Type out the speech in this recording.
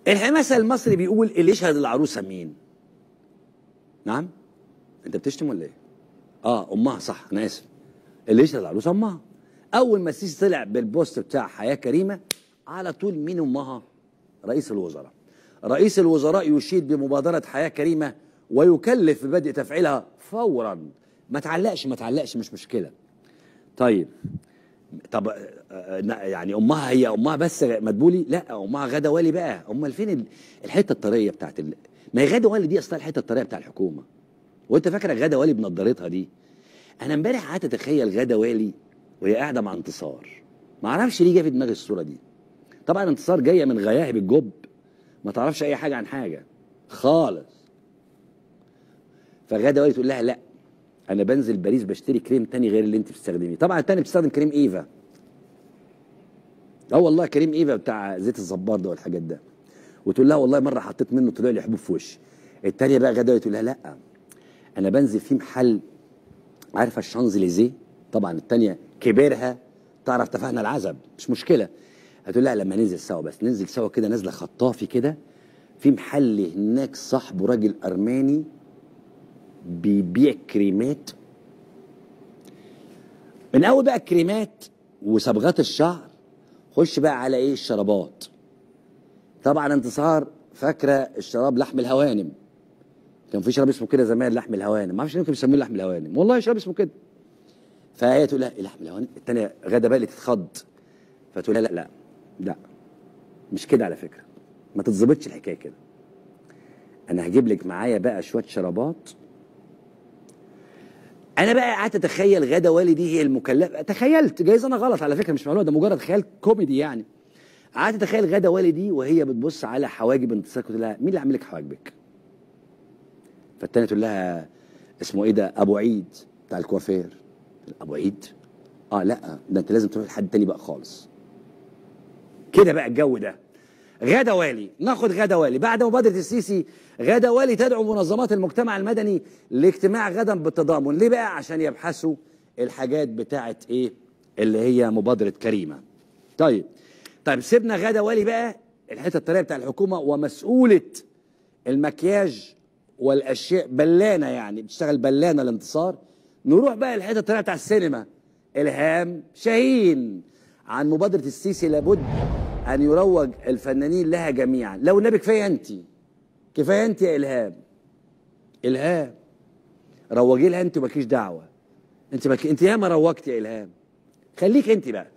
المثل المصري بيقول اللي يشهد العروسه مين نعم انت بتشتم ولا ايه اه امها صح انا اسف اللي يشهد العروسه امها اول ما السيسي طلع بالبوست بتاع حياه كريمه على طول مين امها رئيس الوزراء رئيس الوزراء يشيد بمبادره حياه كريمه ويكلف ببدء تفعيلها فورا ما تعلقش ما تعلقش مش مشكله طيب طب آه، آه، يعني امها هي امها بس مدبولي لا امها غدا والي بقى امال فين ال- الحته الطريه بتاعت ال... ما هي غدا والي دي اصلا الحته الطريه بتاع الحكومه وانت فاكره غدا والي بنضارتها دي انا امبارح قعدت اتخيل غدا والي وهي قاعده مع انتصار ما اعرفش ليه جه في دماغي الصوره دي طبعا انتصار جايه من غياهب الجب ما تعرفش اي حاجه عن حاجه خالص فغدا والي تقول لها لا انا بنزل باريس بشتري كريم تاني غير اللي انت بتستخدميه طبعا التاني بتستخدم كريم ايفا اه والله كريم ايفا بتاع زيت الزبار ده والحاجات ده وتقول لها والله مره حطيت منه طلع لي حبوب في وشي التانيه بقى غدا تقول لها لا انا بنزل في محل عارفه الشانزليزيه طبعا التانيه كبرها تعرف تفاهنا العزب مش مشكله هتقول لها لما ننزل سوا بس ننزل سوا كده نازله خطافي كده في محل هناك صاحبه راجل ارماني بيبيع كريمات من اول بقى الكريمات وصبغات الشعر خش بقى على ايه الشرابات طبعا انتصار فاكره الشراب لحم الهوانم كان في شراب اسمه كده زمان لحم الهوانم ما اعرفش ليه كانوا بيسموه لحم الهوانم والله شراب اسمه كده فهي تقول لها إيه لحم الهوانم الثانيه غدا بالي تتخض فتقول لها لا لا لا مش كده على فكره ما تتظبطش الحكايه كده انا هجيب لك معايا بقى شويه شرابات انا بقى قعدت اتخيل غدا والي دي هي المكلفه تخيلت جايز انا غلط على فكره مش معلومه ده مجرد خيال كوميدي يعني قعدت اتخيل غدا والي دي وهي بتبص على حواجب انتصار تقول لها مين اللي عامل لك حواجبك فالتانيه تقول لها اسمه ايه ده ابو عيد بتاع الكوافير ابو عيد اه لا ده انت لازم تروح لحد تاني بقى خالص كده بقى الجو ده غدا والي ناخد غدا والي بعد مبادرة السيسي غدا والي تدعو منظمات المجتمع المدني لاجتماع غدا بالتضامن ليه بقى عشان يبحثوا الحاجات بتاعت ايه اللي هي مبادرة كريمة طيب طيب سيبنا غدا والي بقى الحته الطريه بتاع الحكومه ومسؤوله المكياج والاشياء بلانه يعني بتشتغل بلانه الانتصار نروح بقى الحته الطريه بتاع السينما الهام شاهين عن مبادره السيسي لابد ان يروج الفنانين لها جميعا لو النبي كفايه انت كفايه انت يا الهام الهام روجي لها انت ومالكيش دعوه انت مك... انت ياما روجتي يا الهام خليك انت بقى